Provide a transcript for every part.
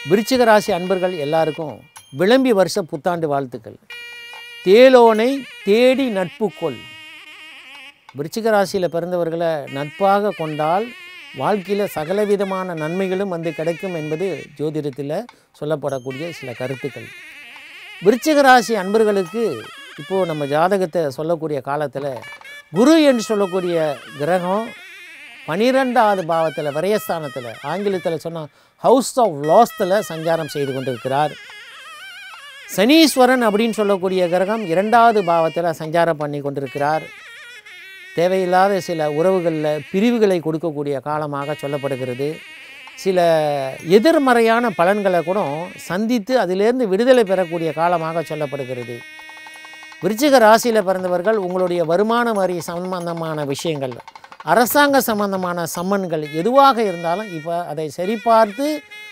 விருச்சிக ராசி அன்பர்கள் எல்லாருக்கும் விளம்பி வருஷ புத்தாண்டு வாழ்த்துக்கள் தேலோனை தேடி நட்பு கொள் விருச்சிக ராசியில் பிறந்தவர்களை நட்பாக கொண்டால் வாழ்க்கையில் சகலவிதமான நன்மைகளும் வந்து கிடைக்கும் என்பது ஜோதிடத்தில் சொல்லப்படக்கூடிய சில கருத்துக்கள் விருச்சிக ராசி அன்பர்களுக்கு இப்போது நம்ம ஜாதகத்தை சொல்லக்கூடிய காலத்தில் குரு என்று சொல்லக்கூடிய கிரகம் பனிரெண்டாவது பாவத்தில் விரயஸ்தானத்தில் ஆங்கிலத்தில் சொன்னால் ஹவுஸ் ஆஃப் லாஸ்த்தில் சஞ்சாரம் செய்து கொண்டிருக்கிறார் சனீஸ்வரன் அப்படின்னு சொல்லக்கூடிய கிரகம் இரண்டாவது பாவத்தில் சஞ்சாரம் பண்ணி கொண்டிருக்கிறார் தேவையில்லாத சில உறவுகளில் பிரிவுகளை கொடுக்கக்கூடிய காலமாக சொல்லப்படுகிறது சில எதிர்மறையான பலன்களை கூட சந்தித்து அதிலிருந்து விடுதலை பெறக்கூடிய காலமாக சொல்லப்படுகிறது விருச்சிக ராசியில் பிறந்தவர்கள் உங்களுடைய வருமான வரி சம்பந்தமான விஷயங்கள் அரசாங்க சம்பந்தமான சம்மன்கள் எதுவாக இருந்தாலும் இப்போ அதை சரிபார்த்து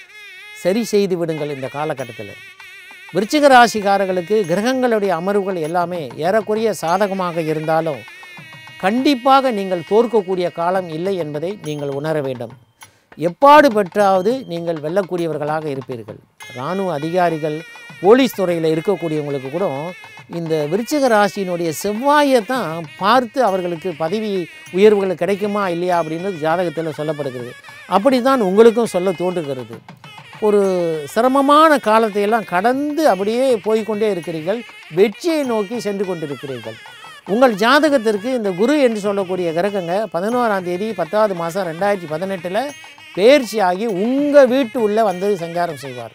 சரி செய்து விடுங்கள் இந்த காலகட்டத்தில் விருச்சிக ராசிக்காரர்களுக்கு கிரகங்களுடைய அமர்வுகள் எல்லாமே ஏறக்குறைய சாதகமாக இருந்தாலும் கண்டிப்பாக நீங்கள் தோற்கக்கூடிய காலம் இல்லை என்பதை நீங்கள் உணர வேண்டும் எப்பாடு பெற்றாவது நீங்கள் வெல்லக்கூடியவர்களாக இருப்பீர்கள் இராணுவ அதிகாரிகள் போலீஸ் துறையில் இருக்கக்கூடியவங்களுக்கு கூட இந்த விருச்சிக ராசியினுடைய செவ்வாயை தான் பார்த்து அவர்களுக்கு பதவி உயர்வுகள் கிடைக்குமா இல்லையா அப்படின்றது ஜாதகத்தில் சொல்லப்படுகிறது அப்படி தான் உங்களுக்கும் சொல்ல தோன்றுகிறது ஒரு சிரமமான காலத்தையெல்லாம் கடந்து அப்படியே போய்க்கொண்டே இருக்கிறீர்கள் வெற்றியை நோக்கி சென்று கொண்டிருக்கிறீர்கள் உங்கள் ஜாதகத்திற்கு இந்த குரு என்று சொல்லக்கூடிய கிரகங்க பதினோராம் தேதி பத்தாவது மாதம் ரெண்டாயிரத்தி பதினெட்டில் பயிற்சியாகி உங்கள் வீட்டு உள்ளே வந்து சஞ்சாரம் செய்வார்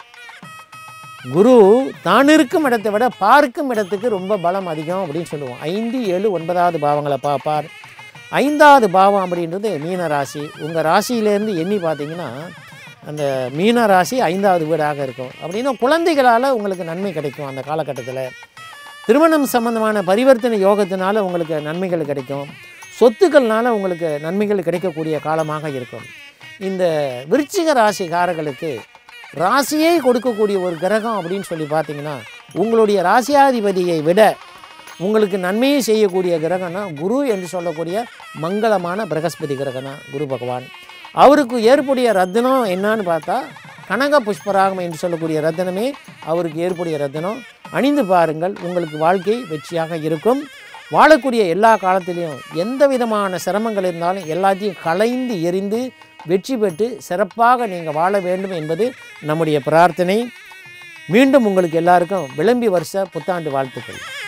குரு தான் இருக்கும் இடத்தை விட பார்க்கும் இடத்துக்கு ரொம்ப பலம் அதிகம் அப்படின்னு சொல்லுவோம் ஐந்து ஏழு ஒன்பதாவது பாவங்களை பார்ப்பார் ஐந்தாவது பாவம் அப்படின்றது மீன ராசி உங்கள் ராசியிலேருந்து எண்ணி பார்த்தீங்கன்னா அந்த மீன ராசி ஐந்தாவது வீடாக இருக்கும் அப்படின்னா குழந்தைகளால் உங்களுக்கு நன்மை கிடைக்கும் அந்த காலகட்டத்தில் திருமணம் சம்பந்தமான பரிவர்த்தனை யோகத்தினால உங்களுக்கு நன்மைகள் கிடைக்கும் சொத்துக்கள்னால உங்களுக்கு நன்மைகள் கிடைக்கக்கூடிய காலமாக இருக்கும் இந்த விருச்சிக ராசிக்காரர்களுக்கு ராசியை கொடுக்கக்கூடிய ஒரு கிரகம் அப்படின்னு சொல்லி பார்த்தீங்கன்னா உங்களுடைய ராசியாதிபதியை விட உங்களுக்கு நன்மையை செய்யக்கூடிய கிரகம்னா குரு என்று சொல்லக்கூடிய மங்களமான பிரகஸ்பதி கிரகம் தான் குரு பகவான் அவருக்கு ஏற்புடைய ரத்தினம் என்னன்னு பார்த்தா கனக புஷ்பராகம் என்று சொல்லக்கூடிய ரத்தினமே அவருக்கு ஏற்புடைய ரத்தினம் அணிந்து பாருங்கள் உங்களுக்கு வாழ்க்கை வெற்றியாக இருக்கும் வாழக்கூடிய எல்லா காலத்திலையும் எந்த விதமான சிரமங்கள் இருந்தாலும் எல்லாத்தையும் களைந்து எரிந்து வெற்றி பெற்று சிறப்பாக நீங்கள் வாழ வேண்டும் என்பது நம்முடைய பிரார்த்தனை மீண்டும் உங்களுக்கு எல்லாருக்கும் விளம்பி வருஷ புத்தாண்டு வாழ்த்துக்கள்